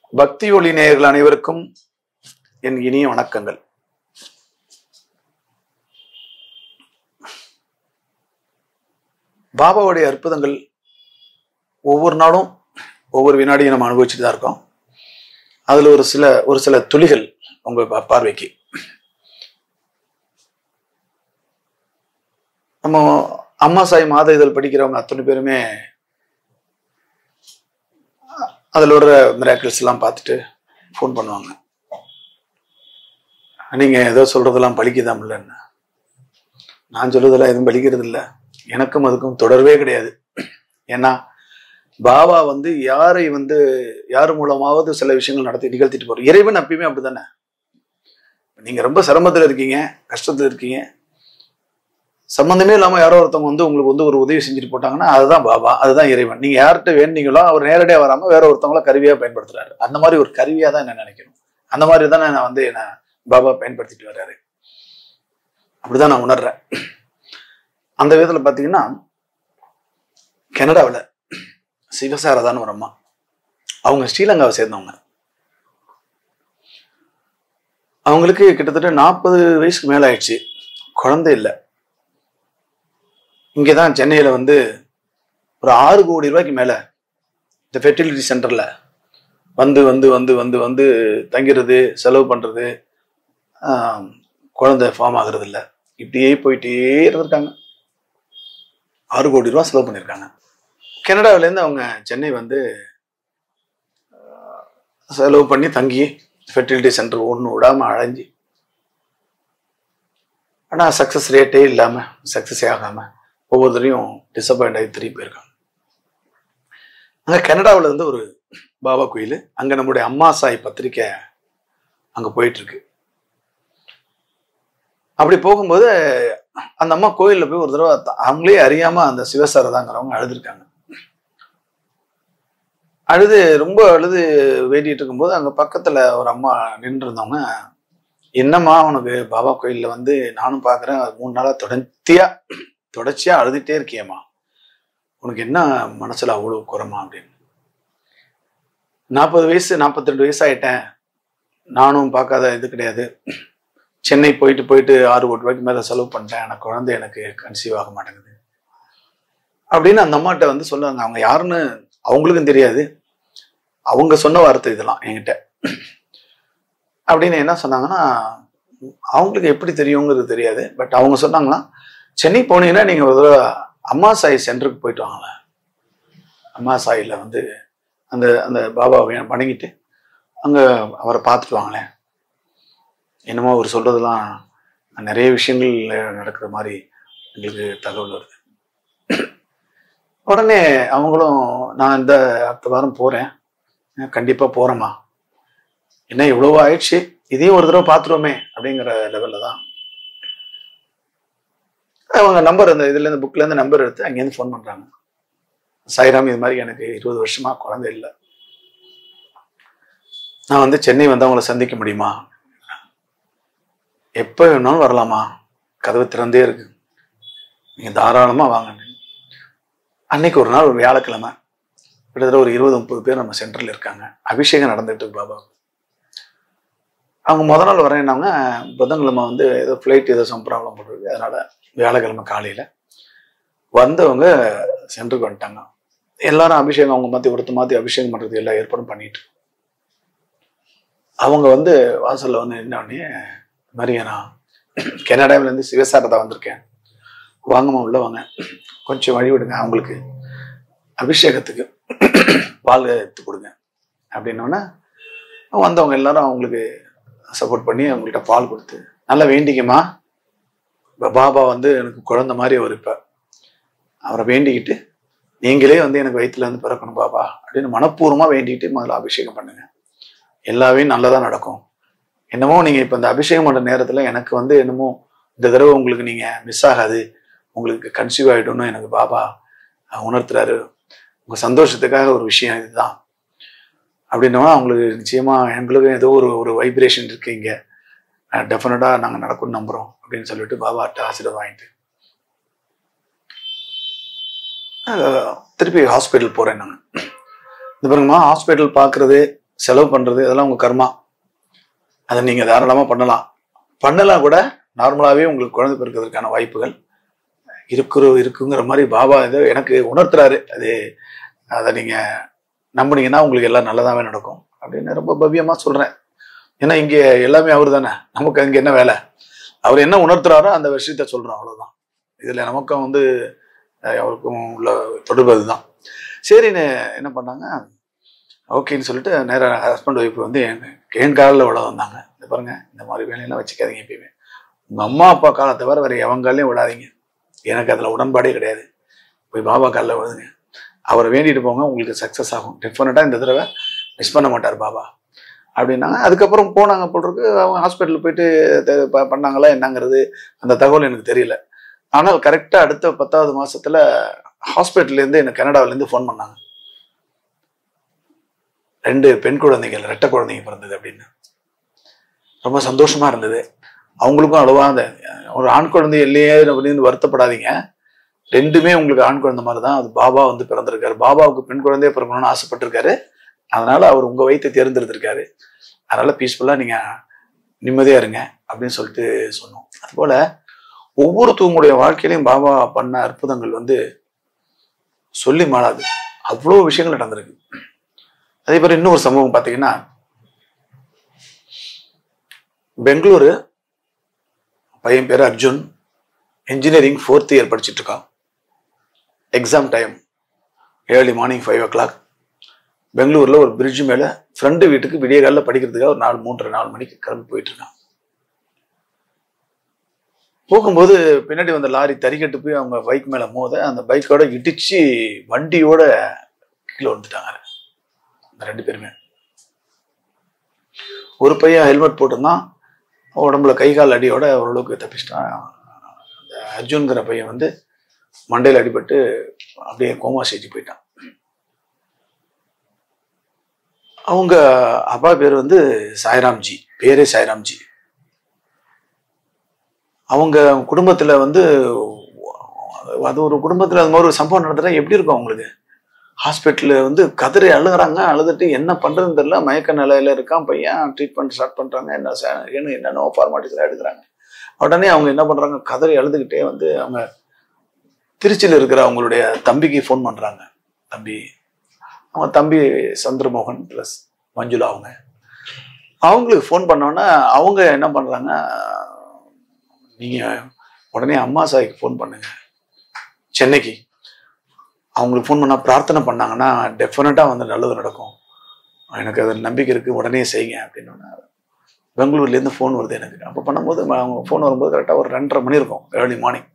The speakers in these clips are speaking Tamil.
பக்தி ஒளி நேயர்கள் அனைவருக்கும் என் இனிய வணக்கங்கள் பாபாவுடைய அற்புதங்கள் ஒவ்வொரு நாளும் ஒவ்வொரு வினாடியும் நம்ம அனுபவிச்சுட்டு தான் இருக்கோம் அதுல ஒரு சில ஒரு சில துளிகள் உங்க பா- பார்வைக்கு நம்ம அம்மா சாய் மாத இதழ் படிக்கிறவங்க அத்தனை பேருமே அதில் ஒரு மிராக்கிள்ஸ் எல்லாம் பார்த்துட்டு ஃபோன் பண்ணுவாங்க நீங்க ஏதோ சொல்றதெல்லாம் பலிக்குதாம் இல்லைன்னு நான் சொல்றதெல்லாம் எதுவும் பலிக்கிறது இல்லை எனக்கும் அதுக்கும் தொடர்பே கிடையாது ஏன்னா பாபா வந்து யாரை வந்து யார் மூலமாவது சில விஷயங்கள் நடத்தி நிகழ்த்திட்டு போறோம் இறைவன் எப்பயுமே அப்படித்தானே நீங்க ரொம்ப சிரமத்துல இருக்கீங்க கஷ்டத்துல இருக்கீங்க சம்பந்தமே இல்லாம யாரோ ஒருத்தவங்க வந்து உங்களுக்கு வந்து ஒரு உதவி செஞ்சுட்டு போட்டாங்கன்னா அதுதான் பாபா அதுதான் இறைவன் நீங்க யார்கிட்ட வேணுனீங்களோ அவர் நேரடியா வராம வேற ஒருத்தவங்கள கருவியா பயன்படுத்துறாரு அந்த மாதிரி ஒரு கருவியா தான் என்ன நினைக்கணும் அந்த மாதிரி தான் நான் வந்து என்ன பாபா பயன்படுத்திட்டு வர்றாரு அப்படிதான் நான் உணர்றேன் அந்த விதத்துல பாத்தீங்கன்னா கனடாவில் சிவசாரதான்னு ஒரு அம்மா அவங்க ஸ்ரீலங்காவை சேர்ந்தவங்க அவங்களுக்கு கிட்டத்தட்ட நாற்பது வயசுக்கு மேல ஆயிடுச்சு குழந்தை இல்லை இங்கே தான் சென்னையில் வந்து ஒரு ஆறு கோடி ரூபாய்க்கு மேலே இந்த ஃபெர்டிலிட்டி சென்டரில் வந்து வந்து வந்து வந்து வந்து தங்கிறது செலவு பண்ணுறது குழந்தை ஃபார்ம் ஆகுறது இல்லை இப்படியே போயிட்டே இருந்திருக்காங்க ஆறு கோடி ரூபா செலவு பண்ணியிருக்காங்க கனடாவிலேருந்து அவங்க சென்னை வந்து ஆஹ், செலவு பண்ணி தங்கி ஃபெர்டிலிட்டி சென்டர் ஒன்று விடாமல் அழைஞ்சி ஆனால் சக்ஸஸ் ரேட்டே இல்லாமல் சக்ஸஸே ஆகாமல் ஒவ்வொருத்தரையும் டிசப்பாயிண்ட் ஆகி திரும்பி போயிருக்காங்க அங்கே கனடாவில் இருந்து ஒரு பாபா கோயில் அங்கே நம்முடைய அம்மா சாய் பத்திரிக்கை அங்கே போயிட்டு இருக்கு அப்படி போகும்போது அந்த அம்மா கோயிலில் போய் ஒரு தடவை த- அவங்களே அறியாம அந்த சிவசாரதாங்கிறவங்க அழுதுருக்காங்க அழுது ரொம்ப அழுது வேண்டிட்டு இருக்கும்போது அங்க பக்கத்துல ஒரு அம்மா நின்று இருந்தவங்க என்னம்மா உனக்கு பாபா கோயில்ல வந்து நானும் பாக்குறேன் மூணு நாளா தொடர்ச்சியா தொடர்ச்சியா அழுதுட்டே இருக்கியேம்மா உனக்கு என்ன மனசுல அவ்வளவு குறமா அப்படின்னு நாற்பது வயசு நாற்பத்தி ரெண்டு வயசு ஆயிட்டேன் நானும் பார்க்காத இது கிடையாது சென்னை போயிட்டு போயிட்டு ஆறு கோடி ரூபாய்க்கு மேல செலவு பண்ணிட்டேன் எனக்கு குழந்தை எனக்கு கன்சீவ் ஆக மாட்டேங்குது அப்படின்னு அந்த அம்மாட்ட வந்து சொல்லுவாங்க அவங்க யாருன்னு அவங்களுக்கும் தெரியாது அவங்க சொன்ன வார்த்தை இதெல்லாம் என்கிட்ட அப்படின்னு என்ன சொன்னாங்கன்னா அவங்களுக்கு எப்படி தெரியுங்கிறது தெரியாது பட் அவங்க சொன்னாங்கன்னா சென்னை போனீங்கன்னா நீங்க ஒரு தடவை அம்மா சாய் சென்டருக்கு போயிட்டு வாங்களேன் அம்மா சாயில வந்து அந்த அந்த பாபாவை வணங்கிட்டு அங்க அவரை பார்த்துட்டு வாங்களேன் என்னமோ அவர் சொல்றதெல்லாம் நிறைய விஷயங்கள் நடக்கிற மாதிரி எங்களுக்கு தகவல் வருது உடனே அவங்களும் நான் இந்த அடுத்த வாரம் போறேன் நான் கண்டிப்பா போறேம்மா என்ன இவ்வளவு ஆயிடுச்சு இதையும் ஒரு தடவை பார்த்துருவோமே அப்படிங்கிற லெவல்ல தான் அவங்க நம்பர் அந்த இதுல இருந்து புக்ல இருந்து நம்பர் எடுத்து அங்கேருந்து ஃபோன் பண்றாங்க சாய்ராம் இது மாதிரி எனக்கு இருபது வருஷமா குழந்தை இல்லை நான் வந்து சென்னை வந்து அவங்கள சந்திக்க முடியுமா எப்போ வேணாலும் வரலாமா கதவு திறந்தே இருக்கு நீங்க தாராளமா வாங்க அன்னைக்கு ஒரு நாள் ஒரு வியாழக்கிழமை கிட்டத்தட்ட ஒரு இருபது முப்பது பேர் நம்ம சென்டர்ல இருக்காங்க அபிஷேகம் நடந்துட்டு இருக்கு பாபா அவங்க முத நாள் வரேன்னாங்க புதன்கிழமை வந்து ஏதோ ஃப்ளைட் ஏதோ சம் ப்ராப்ளம் போட்டுருக்கு அதனால வியாழக்கிழமை காலையில வந்தவங்க சென்டருக்கு வந்துட்டாங்க எல்லாரும் அபிஷேகம் அவங்க மாத்தி ஒருத்தர் மாத்தி அபிஷேகம் பண்றது எல்லா ஏற்பாடும் பண்ணிட்டு அவங்க வந்து வாசல்ல வந்து என்ன உடனே இந்த மாதிரி நான் கனடாவில இருந்து சிவசாரதா வந்திருக்கேன் வாங்கம்மா உள்ள வாங்க கொஞ்சம் வழி விடுங்க அவங்களுக்கு அபிஷேகத்துக்கு பால் எடுத்து கொடுங்க அப்படின்னோடனே வந்தவங்க எல்லாரும் அவங்களுக்கு சப்போர்ட் பண்ணி அவங்கள்ட்ட பால் கொடுத்து நல்லா வேண்டிக்கம்மா இப்ப பாபா வந்து எனக்கு குழந்தை மாதிரி அவர் இப்ப அவரை வேண்டிக்கிட்டு நீங்களே வந்து எனக்கு வயிற்றுல இருந்து பிறக்கணும் பாபா அப்படின்னு மனப்பூர்வமா வேண்டிக்கிட்டு முதல்ல அபிஷேகம் பண்ணுங்க எல்லாமே நல்லதா நடக்கும் என்னமோ நீங்க இப்ப இந்த அபிஷேகம் பண்ற நேரத்துல எனக்கு வந்து என்னமோ இந்த தடவை உங்களுக்கு நீங்க மிஸ் ஆகாது உங்களுக்கு கன்சீவ் ஆயிடும்னு எனக்கு பாபா அஹ், உணர்த்துறாரு உங்க சந்தோஷத்துக்காக ஒரு விஷயம் இதுதான் அப்படின்னோம்னா அவங்களுக்கு நிச்சயமா எங்களுக்கு ஏதோ ஒரு ஒரு வைப்ரேஷன் இருக்கு இங்க டெஃபினட்டா நாங்க நடக்கும்னு நம்புறோம் அப்படின்னு சொல்லிட்டு பாபாட்ட ஆசீர்வாதம் வாங்கிட்டு அஹ், திருப்பி ஹாஸ்பிட்டல் போறேன் நாங்க இந்த பாருங்கம்மா ஹாஸ்பிட்டல் பார்க்கறது செலவு பண்றது இதெல்லாம் உங்க கர்மா அதை நீங்க தாராளமா பண்ணலாம் பண்ணலாம் கூட நார்மலாவே உங்களுக்கு குழந்தை பிறக்கிறதுக்கான வாய்ப்புகள் இருக்கிற இருக்குங்கிற மாதிரி பாபா இது எனக்கு உணர்த்துறாரு அது அதை நீங்க நம்புனீங்கன்னா உங்களுக்கு எல்லாம் நல்லதாவே நடக்கும் அப்படின்னு ரொம்ப பவ்யமா சொல்றேன் ஏன்னா இங்க எல்லாமே அவர் தானே நமக்கு அங்க என்ன வேலை அவர் என்ன உணர்த்துறாரோ அந்த விஷயத்த சொல்றோம் அவ்வளவுதான் இதுல நமக்கும் வந்து அஹ், அவருக்கும் உள்ள தொடர்பு அதுதான் சரின்னு என்ன பண்ணாங்க ஓகேன்னு சொல்லிட்டு நேராக ஹஸ்பண்ட் ஒய்ஃப் வந்து என் என் காலில் விட வந்தாங்க இந்த பாருங்க இந்த மாதிரி வேலையெல்லாம் வச்சுக்காதீங்க எப்பயுமே உங்க அம்மா அப்பா காலை தவிர வேற எவன் காலையும் விடாதீங்க எனக்கு அதுல உடன்பாடே கிடையாது போய் பாபா காலில் விழுதுங்க அவரை வேண்டிட்டு போங்க உங்களுக்கு சக்ஸஸ் ஆகும் டெஃபினட்டாக இந்த தடவை மிஸ் பண்ண மாட்டார் பாபா அப்படின்னாங்க அதுக்கப்புறம் போனாங்க போட்டிருக்கு அவங்க ஹாஸ்பிட்டல் போயிட்டு தெ- ப- பண்ணாங்களா என்னங்கிறது அந்த தகவல் எனக்கு தெரியல ஆனால் கரெக்டாக அடுத்த பத்தாவது மாசத்துல ஹாஸ்பிட்டல்ல இருந்து எனக்கு கனடாவுல இருந்து ஃபோன் பண்ணாங்க ரெண்டு பெண் குழந்தைகள் ரெட்டை குழந்தைங்க பிறந்தது அப்படின்னு ரொம்ப சந்தோஷமா இருந்தது அவங்களுக்கும் அழுவா அந்த ஒரு ஆண் குழந்தை இல்லையே அப்படின்னு வருத்தப்படாதீங்க ரெண்டுமே உங்களுக்கு ஆண் குழந்தை மாதிரி தான் அது பாபா வந்து பிறந்திருக்காரு பாபாவுக்கு பெண் குழந்தைய பிறக்கணும்னு ஆசைப்பட்டிருக்காரு அதனால அவர் உங்க வயித்தை தேர்ந்தெடுத்திருக்காரு அதனால பீஸ்ஃபுல்லா நீங்க நிம்மதியா இருங்க அப்படின்னு சொல்லிட்டு சொன்னோம் அதுபோல ஒவ்வொருத்தவங்களுடைய வாழ்க்கையிலையும் பாபா பண்ண அற்புதங்கள் வந்து சொல்லி மாளாது அவ்வளோ விஷயங்கள் நடந்திருக்கு அதே மாதிரி இன்னொரு சம்பவம் பார்த்தீங்கன்னா பெங்களூரு பையன் பேர் அர்ஜுன் இன்ஜினியரிங் ஃபோர்த் இயர் படிச்சுட்டு இருக்கான் exam time early morning five o'clock பெங்களூர்ல ஒரு பிரிட்ஜ் மேல ஃப்ரெண்டு வீட்டுக்கு விடிய காலில் படிக்கிறதுக்காக ஒரு நாலு மூன்றரை நாலு மணிக்கு கிளம்பி போயிட்டு இருக்கான் போகும்போது பின்னாடி வந்த லாரி தறிக்கட்டு போய் அவங்க பைக் மேல மோத அந்த பைக்கோட இடிச்சு வண்டியோட கீழே வந்துட்டாங்க அந்த ரெண்டு பேருமே ஒரு பையன் ஹெல்மெட் போட்டிருந்தான் உடம்புல கை கால் அடியோட ஓரளவுக்கு தப்பிச்சிட்டான் அந்த அர்ஜுன்கிற பையன் வந்து மண்டையில் அடிபட்டு அப்படியே கோமா ஸ்டேஜ் போயிட்டான் அவங்க அப்பா பேர் வந்து சாய்ராம்ஜி பேரே சாய்ராம்ஜி அவங்க குடும்பத்துல வந்து அது ஒரு குடும்பத்துல அது மாதிரி ஒரு சம்பவம் நடந்துட்டா எப்படி இருக்கும் அவங்களுக்கு ஹாஸ்பிட்டல்ல வந்து கதறி அழுகுறாங்க அழுதுட்டு என்ன பண்றதுன்னு தெரியல மயக்க நிலையில இருக்கான் பையன் ட்ரீட்மெண்ட் ஸ்டார்ட் பண்றாங்க என்ன ச- என்ன என்னென்னோ ஃபார்மாலிட்டிஸ் எடுக்கிறாங்க உடனே அவங்க என்ன பண்றாங்க கதறி அழுதுகிட்டே வந்து அவங்க திருச்சியில் இருக்கிற அவங்களுடைய தம்பிக்கு ஃபோன் பண்றாங்க தம்பி அவங்க தம்பி சந்திரமோகன் ப்ளஸ் மஞ்சுளா அவங்க அவங்களுக்கு ஃபோன் பண்ணோன்னே அவங்க என்ன பண்றாங்க நீங்க உடனே அம்மா சாய்க்கு ஃபோன் பண்ணுங்க சென்னைக்கு அவங்களுக்கு ஃபோன் பண்ணா பிரார்த்தனை பண்ணாங்கன்னா டெஃபினட்டா வந்து நல்லது நடக்கும் எனக்கு அது நம்பிக்கை இருக்கு உடனே செய்யுங்க அப்படின்னு பெங்களூர்லேருந்து ஃபோன் வருது எனக்கு அப்போ பண்ணும்போது ம- அவங்க ஃபோன் வரும்போது கரெக்டாக ஒரு ரெண்டரை மணி இருக்கும் ஏர்லி மார்னிங்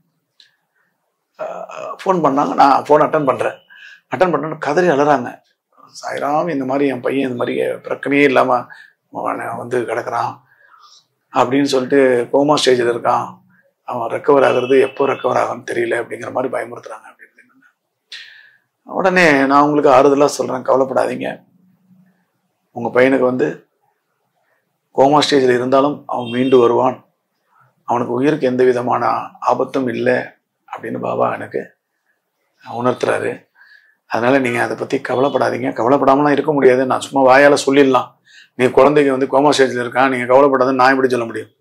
ஃபோன் பண்ணாங்க நான் ஃபோன் அட்டன் பண்ணுறேன் அட்டன் பண்ண கதறி அழுறாங்க சாய்ராம் இந்த மாதிரி என் பையன் இந்த மாதிரி பிரச்சனையே இல்லாமல் வந்து கிடக்குறான் அப்படின்னு சொல்லிட்டு கோமா ஸ்டேஜில் இருக்கான் அவன் ரெக்கவர் ஆகுறது எப்போ ரெக்கவர் ஆகும்னு தெரியல அப்படிங்கிற மாதிரி பயமுறுத்துறாங்க அப்படின்னு உடனே நான் உங்களுக்கு ஆறுதலாக சொல்கிறேன் கவலைப்படாதீங்க உங்கள் பையனுக்கு வந்து கோமா ஸ்டேஜில் இருந்தாலும் அவன் மீண்டு வருவான் அவனுக்கு உயிருக்கு எந்த விதமான ஆபத்தும் இல்லை அப்படின்னு பாபா எனக்கு உணர்த்துறாரு அதனால நீங்க அதை பத்தி கவலைப்படாதீங்க கவலைப்படாமலாம் இருக்க முடியாது நான் சும்மா வாயால சொல்லிடலாம் நீ குழந்தைக்கு வந்து கோமா ஸ்டேஜ்ல இருக்கான் நீங்க கவலைப்படாதுன்னு நான் எப்படி சொல்ல முடியும்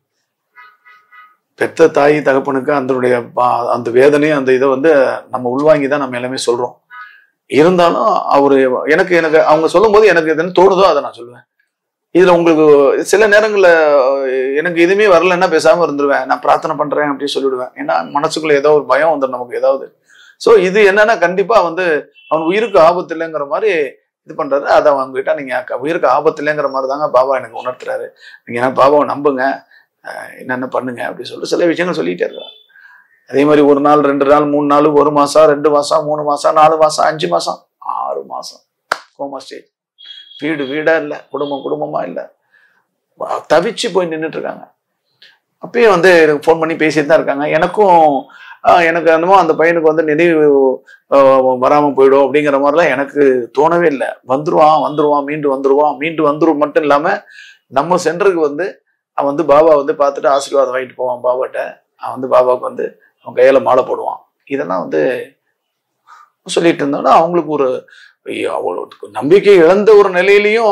பெத்த தாய் தகப்பனுக்கு அதனுடைய பா- அந்த வேதனையும் அந்த இதை வந்து நம்ம உள்வாங்கி தான் நம்ம எல்லாமே சொல்றோம் இருந்தாலும் அவரு எனக்கு எனக்கு அவங்க சொல்லும்போது எனக்கு எதுன்னு தோணுதோ அதை நான் சொல்லுவேன் இதுல உங்களுக்கு சில நேரங்கள்ல அஹ், எனக்கு எதுவுமே வரலன்னா பேசாம இருந்துருவேன் நான் பிரார்த்தனை பண்றேன் அப்படின்னு சொல்லிடுவேன் ஏன்னா மனசுக்குள்ள ஏதோ ஒரு பயம் வந்துடும் நமக்கு ஏதாவது சோ இது என்னன்னா கண்டிப்பா வந்து அவன் உயிருக்கு ஆபத்து இல்லைங்கிற மாதிரி இது பண்றாரு அதை அவங்க கிட்ட நீங்க க- உயிருக்கு ஆபத்து இல்லைங்கிற மாதிரி தாங்க பாபா எனக்கு உணர்த்துறாரு நீங்க ஏன்னா பாபாவை நம்புங்க அஹ், என்னென்ன பண்ணுங்க அப்படின்னு சொல்லிட்டு சில விஷயங்கள் சொல்லிட்டே இருக்காரு அதே மாதிரி ஒரு நாள் ரெண்டு நாள் மூணு நாள் ஒரு மாசம் ரெண்டு மாசம் மூணு மாசம் நாலு மாசம் அஞ்சு மாசம் ஆறு மாசம் கோமா ஸ்டேஜ் வீடு வீடா இல்ல குடும்பம் குடும்பமா இல்ல வ- தவிச்சு போய் நின்றுட்டு இருக்காங்க அப்பயே வந்து எனக்கு ஃபோன் பண்ணி பேசிட்டு தான் இருக்காங்க எனக்கும் ஆஹ், எனக்கு என்னமோ அந்த பையனுக்கு வந்து நினைவு ஆஹ், வராம போயிடும் அப்படிங்கிற மாதிரிலாம் எனக்கு தோணவே இல்லை வந்துருவான் வந்துருவான் மீண்டு வந்துருவான் மீண்டு வந்துரும் மட்டும் இல்லாம நம்ம சென்டருக்கு வந்து அவன் வந்து பாபா வந்து பார்த்துட்டு ஆசீர்வாதம் வாங்கிட்டு போவான் பாபாட்ட அவன் வந்து பாபாவுக்கு வந்து அவன் கையில மாலை போடுவான் இதெல்லாம் வந்து சொல்லிட்டு இருந்தோம்னா அவங்களுக்கு ஒரு ஐயோ, அவ்வளவு நம்பிக்கை இழந்த ஒரு நிலையிலையும்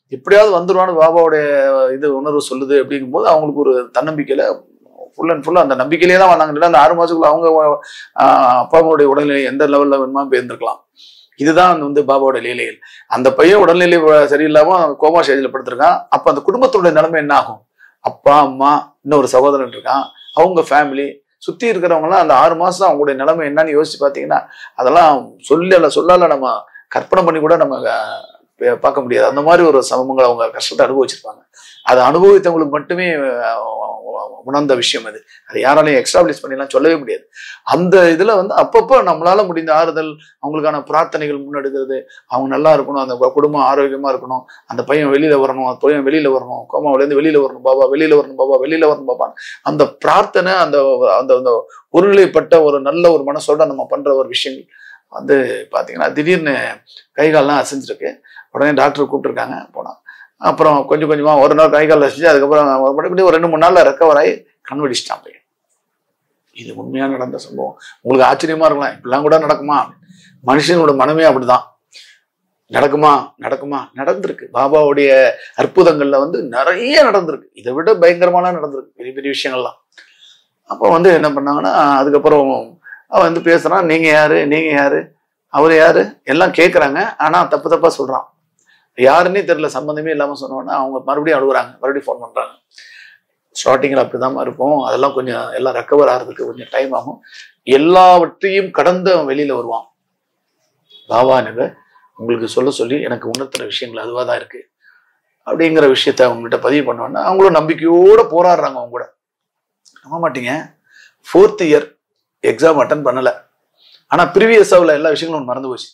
எப்படியாவது வந்துருவான்னு பாபாவுடைய இது உணர்வு சொல்லுது அப்படிங்கும்போது அவங்களுக்கு ஒரு தன்னம்பிக்கையில ஃபுல் அண்ட் ஃபுல்லாக அந்த நம்பிக்கையிலே தான் வந்தாங்க இல்லைன்னா அந்த ஆறு மாசத்துக்குள்ள அவங்க ஆஹ், அப்பா அம்மாவுடைய உடல்நிலை எந்த லெவல்ல வேணுமா போயிருந்திருக்கலாம் இதுதான் வந்து பாபாவோட லீலைகள் அந்த பையன் உடல்நிலை வ- சரியில்லாம அவன் கோமா ஸ்டேஜில் படுத்திருக்கான் அப்ப அந்த குடும்பத்தோட நிலைமை என்ன ஆகும் அப்பா அம்மா இன்னொரு சகோதரன் இருக்கான் அவங்க ஃபேமிலி சுத்தி இருக்கிறவங்கலாம் அந்த ஆறு மாசம் அவங்களுடைய நிலைமை என்னன்னு யோசிச்சு பார்த்தீங்கன்னா அதெல்லாம் சொல்லல சொல்லால நம்ம கற்பனை பண்ணி கூட நம்ம அஹ், பே- பார்க்க முடியாது அந்த மாதிரி ஒரு சமங்களை அவங்க கஷ்டத்தை அனுபவிச்சிருப்பாங்க அதை அனுபவித்தவங்களுக்கு மட்டுமே அஹ், உணர்ந்த விஷயம் அது அது யாராலையும் எக்ஸ்டாப்ளிஷ் பண்ணிலாம் சொல்லவே முடியாது அந்த இதுல வந்து அப்பப்போ நம்மளால முடிந்த ஆறுதல் அவங்களுக்கான பிரார்த்தனைகள் முன்னெடுக்கிறது அவங்க நல்லா இருக்கணும் அந்த குடும்பம் ஆரோக்கியமா இருக்கணும் அந்த பையன் வெளியில வரணும் அந்த பையன் வெளியில வரணும் கோமாவில இருந்து வெளியில வரணும் பாபா வெளியில வரணும் பாபா வெளியில வரணும் பாபா அந்த பிரார்த்தனை அந்த அந்த அந்த ஒருநிலைப்பட்ட ஒரு நல்ல ஒரு மனசோட நம்ம பண்ற ஒரு விஷயங்கள் வந்து பாத்தீங்கன்னா திடீர்னு கை கால்லாம் அசைஞ்சிருக்கு உடனே டாக்டர் கூப்பிட்டுருக்காங்க போனா அப்புறம் கொஞ்சம் கொஞ்சமா ஒரு நாள் கை கால் அசைஞ்சு அதுக்கப்புறம் மறுபடியும் ஒரு ரெண்டு மூணு நாள்ல ரெக்கவர் ஆகி கண் வெடிச்சிட்டான் பையன் இது உண்மையா நடந்த சம்பவம் உங்களுக்கு ஆச்சரியமா இருக்கலாம் இப்படிலாம் கூட நடக்குமா மனுஷனோட மனமே அப்படிதான் நடக்குமா நடக்குமா நடந்திருக்கு பாபாவுடைய அற்புதங்கள்ல வந்து நிறைய நடந்திருக்கு இதை விட பயங்கரமான நடந்திருக்கு பெரிய பெரிய விஷயங்கள்லாம் அப்போ வந்து என்ன பண்ணாங்கன்னா அதுக்கப்புறம் அவன் வந்து பேசுறான் நீங்க யாரு நீங்க யாரு அவர் யாரு எல்லாம் கேட்குறாங்க ஆனா தப்பு தப்பா சொல்றான் யாருன்னே தெரியல சம்மந்தமே இல்லாம சொன்னோன்னா அவங்க மறுபடியும் அழுகுறாங்க மறுபடியும் ஃபோன் பண்றாங்க ஸ்டார்டிங்கில் அப்படிதான் இருக்கும் அதெல்லாம் கொஞ்சம் எல்லாம் ரெக்கவர் ஆகிறதுக்கு கொஞ்சம் டைம் ஆகும் எல்லாவற்றையும் கடந்து அவன் வெளியில வருவான் பாபா எனக்கு உங்களுக்கு சொல்ல சொல்லி எனக்கு உணர்த்துற விஷயங்கள் அதுவாக தான் இருக்கு அப்படிங்கிற விஷயத்த அவங்ககிட்ட பதிவு பண்ணோன்னா அவங்களும் நம்பிக்கையோட போராடுறாங்க அவங்க கூட நம்ப மாட்டீங்க ஃபோர்த் இயர் எக்ஸாம் அட்டன் பண்ணல ஆனா ப்ரீவியஸா உள்ள எல்லா விஷயங்களும் மறந்து போச்சு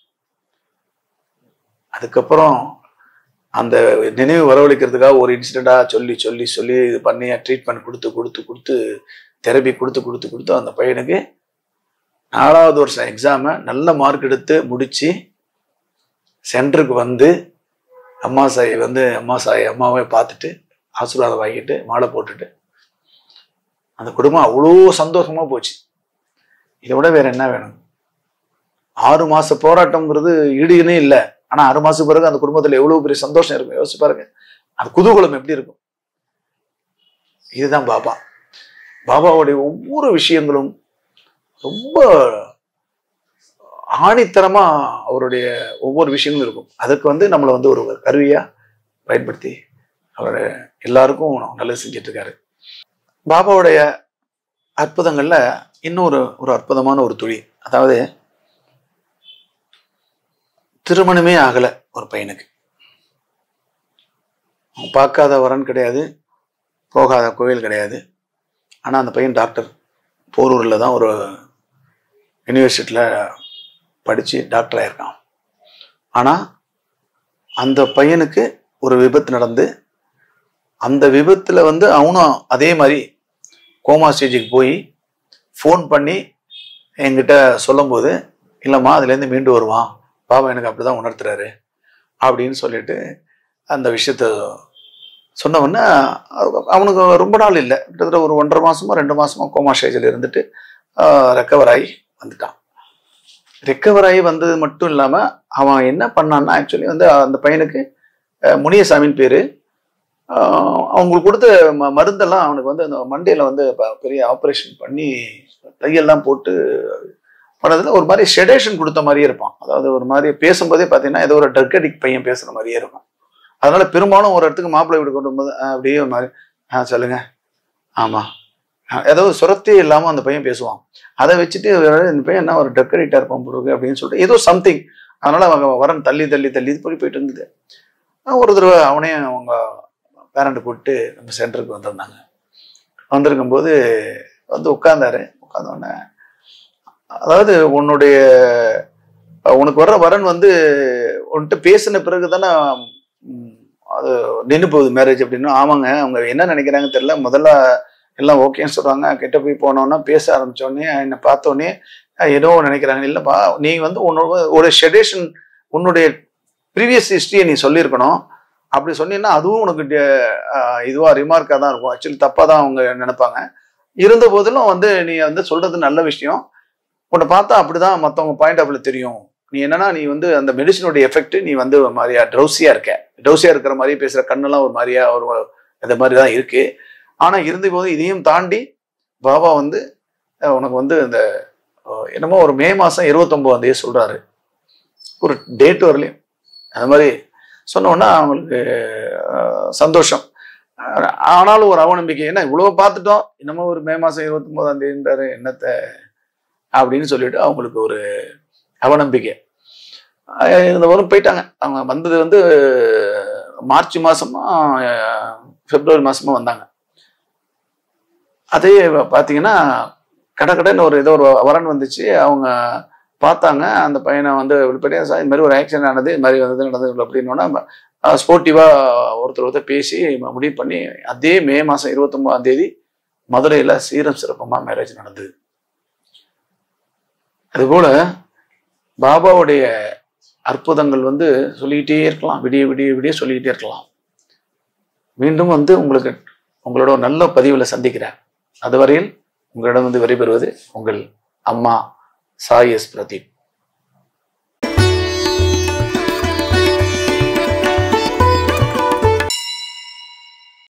அதுக்கப்புறம் அந்த நினைவு வரவழைக்கிறதுக்காக ஒரு இன்சிடெண்டா சொல்லி சொல்லி சொல்லி இது பண்ணி ட்ரீட்மெண்ட் கொடுத்து கொடுத்து கொடுத்து தெரப்பி கொடுத்து கொடுத்து கொடுத்து அந்த பையனுக்கு நாலாவது வருஷம் எக்ஸாமை நல்ல மார்க் எடுத்து முடிச்சு சென்டருக்கு வந்து அம்மா சாய் வந்து அம்மா சாய் அம்மாவை பார்த்துட்டு ஆசீர்வாதம் வாங்கிட்டு மாலை போட்டுட்டு அந்த குடும்பம் அவ்வளோ சந்தோஷமா போச்சு இதை விட வேற என்ன வேணும் ஆறு மாச போராட்டம்ங்கிறது ஈடுனே இல்லை ஆனா ஆறு மாசம் பிறகு அந்த குடும்பத்துல எவ்வளவு பெரிய சந்தோஷம் இருக்கும் யோசிச்சு பாருங்க அந்த குதூகலம் எப்படி இருக்கும் இதுதான் பாபா பாபாவுடைய ஒவ்வொரு விஷயங்களும் ரொம்ப ஆணித்தரமா அவருடைய ஒவ்வொரு விஷயங்களும் இருக்கும் அதுக்கு வந்து நம்மளை வந்து ஒரு கருவியா பயன்படுத்தி அவர் எல்லாருக்கும் நல்லது செஞ்சுட்டு இருக்காரு பாபாவுடைய அற்புதங்கள்ல இன்னொரு ஒரு அற்புதமான ஒரு துளி அதாவது திருமணமே ஆகல ஒரு பையனுக்கு அவன் பார்க்காத வரன் கிடையாது போகாத கோயில் கிடையாது ஆனா அந்த பையன் டாக்டர் போரூர்ல தான் ஒரு யூனிவர்சிட்டியில் படிச்சு டாக்டர் ஆயிருக்கான் ஆனா அந்த பையனுக்கு ஒரு விபத்து நடந்து அந்த விபத்துல வந்து அவனும் அதே மாதிரி கோமா ஸ்டேஜுக்கு போய் ஃபோன் பண்ணி என்கிட்ட சொல்லும்போது இல்லைம்மா அதுலேருந்து மீண்டு வருவான் பாபா எனக்கு அப்படிதான் உணர்த்துறாரு அப்படின்னு சொல்லிட்டு அந்த விஷயத்த சொன்ன உடனே அவ- அவனுக்கு ரொம்ப நாள் இல்லை கிட்டத்தட்ட ஒரு ஒன்றரை மாசமா ரெண்டு மாசமா கோமா ஸ்டேஜில் இருந்துட்டு ரெக்கவர் ஆகி வந்துட்டான் ரெக்கவர் ஆகி வந்தது மட்டும் இல்லாம அவன் என்ன பண்ணான்னா ஆக்சுவலி வந்து அந்த பையனுக்கு அஹ், முனியசாமின்னு பேரு ஆஹ் அவங்களுக்கு கொடுத்த ம மருந்தெல்லாம் அவனுக்கு வந்து அந்த மண்டையில வந்து ப- பெரிய ஆப்ரேஷன் பண்ணி தையெல்லாம் போட்டு பண்ணதுல ஒரு மாதிரி ஷெடேஷன் கொடுத்த மாதிரியே இருப்பான் அதாவது ஒரு மாதிரி பேசும்போதே பார்த்தீங்கன்னா ஏதோ ஒரு ட்ரக் அடிக்ட் பையன் பேசுற மாதிரியே இருக்கும் அதனால பெரும்பாலும் ஒரு இடத்துக்கு மாப்பிள்ளை வீடு கொண்டு போகும்போது ஆஹ் அப்படியே ஒரு மாதிரி ஆ சொல்லுங்க ஆமா ஆஹ் ஏதோ சுரத்தே இல்லாம அந்த பையன் பேசுவான் அதை வச்சுட்டு இவரு, இந்த பையன் என்ன ஒரு ட்ரக் அடிக்டா இருப்பான் போல இருக்கு அப்படின்னு சொல்லிட்டு ஏதோ சம்திங் அதனால அவங்க வரன் தள்ளி தள்ளி தள்ளி இது பண்ணி போயிட்டு இருந்தது ஆஹ் ஒரு தடவை அவனே அவங்க பேரண்ட் கூப்பிட்டு நம்ம சென்டருக்கு வந்திருந்தாங்க வந்திருக்கும்போது வந்து உட்கார்ந்தாரு உட்கார்ந்த உடனே அதாவது உன்னுடைய அஹ், உனக்கு வர்ற வரன் வந்து உன்கிட்ட பேசின பிறகு தானே அது நின்று போகுது மேரேஜ் அப்படின்னு ஆமாங்க அவங்க என்ன நினைக்கிறாங்க தெரியல முதல்ல எல்லாம் ஓகேன்னு சொல்றாங்க கிட்ட போய் போனோன்னா பேச ஆரம்பிச்சோடனே என்னை பார்த்தோன்னே அஹ், ஏதோ நினைக்கிறாங்க இல்லைப்பா நீ வந்து உன்னோட ஒரு ஷெடேஷன் உன்னுடைய ப்ரீவியஸ் ஹிஸ்டரியை நீ சொல்லியிருக்கணும் அப்படி சொன்னீங்கன்னா அதுவும் உனக்கு டே- ஆஹ் இதுவா ரிமார்க்காக தான் இருக்கும் ஆக்சுவலி தப்பாக தான் அவங்க நினைப்பாங்க இருந்த போதிலும் வந்து நீ வந்து சொல்றது நல்ல விஷயம் உன்னை பார்த்தா அப்படிதான் மற்றவங்க பாயிண்ட் ஆஃப்ல தெரியும் நீ என்னன்னா நீ வந்து அந்த மெடிசனுடைய எஃபெக்ட் நீ வந்து ஒரு மாதிரியா ட்ரௌசியா இருக்க ட்ரௌசியா இருக்கிற மாதிரி பேசுற கண்ணெல்லாம் ஒரு மாதிரியா ஒரு இந்த மாதிரி தான் இருக்கு ஆனா இருந்த போது இதையும் தாண்டி பாபா வந்து அஹ், உனக்கு வந்து இந்த அஹ், என்னமோ ஒரு மே மாசம் இருபத்தொன்பதாம் தேதி சொல்றாரு ஒரு டேட் வரலையும் அது மாதிரி சொன்ன உடனே அவங்களுக்கு அஹ், சந்தோஷம் அஹ், ஆனாலும் ஒரு அவநம்பிக்கை என்ன இவ்வளவு பார்த்துட்டோம் இன்னமும் ஒரு மே மாசம் இருபத்தொன்பதாம் தேதின்றாரு என்னத்த அப்படின்னு சொல்லிட்டு அவங்களுக்கு ஒரு அவநம்பிக்கை அஹ் இருந்தவரும் போயிட்டாங்க அவங்க வந்தது வந்து மார்ச் மாசமா அஹ், பிப்ரவரி மாசமா வந்தாங்க அதே பார்த்தீங்கன்னா கடகடன்னு ஒரு ஏதோ ஒரு வரன் வந்துச்சு அவங்க பார்த்தாங்க அந்த பையனை வந்து வெளிப்படையா சார் இந்த மாதிரி ஒரு ஆக்சிடென்ட் ஆனது இது மாதிரி வந்தது நடந்தது அப்படின்னோன்னா ஸ்போர்ட்டிவா ஒருத்தர் ஒருத்தர் பேசி முடிவு பண்ணி அதே மே மாசம் இருபத்தொன்பதாம் தேதி மதுரையில சீரம் சிறப்பமா மேரேஜ் நடந்தது அதுபோல பாபாவுடைய அற்புதங்கள் வந்து சொல்லிக்கிட்டே இருக்கலாம் விடிய விடிய விடிய சொல்லிக்கிட்டே இருக்கலாம் மீண்டும் வந்து உங்களுக்கு உங்களோட ஒரு நல்ல பதிவில் சந்திக்கிறேன் அதுவரையில் உங்களிடம் வந்து விடைபெறுவது உங்கள் அம்மா சாய் எஸ் பிரதீப்